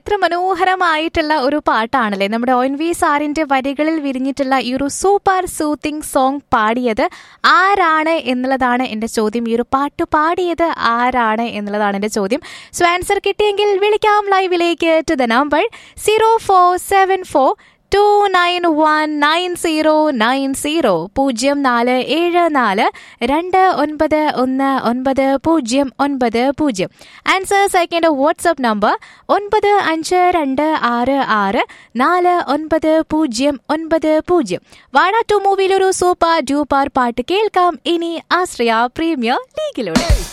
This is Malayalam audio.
എത്ര മനോഹരമായിട്ടുള്ള ഒരു പാട്ടാണല്ലേ നമ്മുടെ ഒ എൻ വി സാറിന്റെ വരികളിൽ വിരിഞ്ഞിട്ടുള്ള ഈ ഒരു സൂപ്പർ സൂത്തിങ് സോങ് പാടിയത് ആരാണ് എന്നുള്ളതാണ് എന്റെ ചോദ്യം ഈ ഒരു പാട്ട് പാടിയത് ആരാണ് എന്നുള്ളതാണ് എന്റെ ചോദ്യം സോ ആൻസർ കിട്ടിയെങ്കിൽ വിളിക്കാം ലൈവിലേക്ക് to the number zero four seven four two nine one nine zero nine zero പൂജ്യം നാല് ഏഴ് നാല് രണ്ട് ഒൻപത് ഒന്ന് ഒൻപത് പൂജ്യം ഒൻപത് പൂജ്യം ആൻസേഴ്സ് അയക്കേണ്ട വാട്സ്ആപ്പ് നമ്പർ ഒൻപത് അഞ്ച് രണ്ട് ആറ് ആറ് നാല് ഒൻപത് പൂജ്യം ഒൻപത് പൂജ്യം വാഴ ടു മൂവിയിലൊരു സൂപ്പർ ഡ്യൂപ്പർ പാട്ട് കേൾക്കാം ഇനി ആശ്രയ പ്രീമിയർ ലീഗിലൂടെ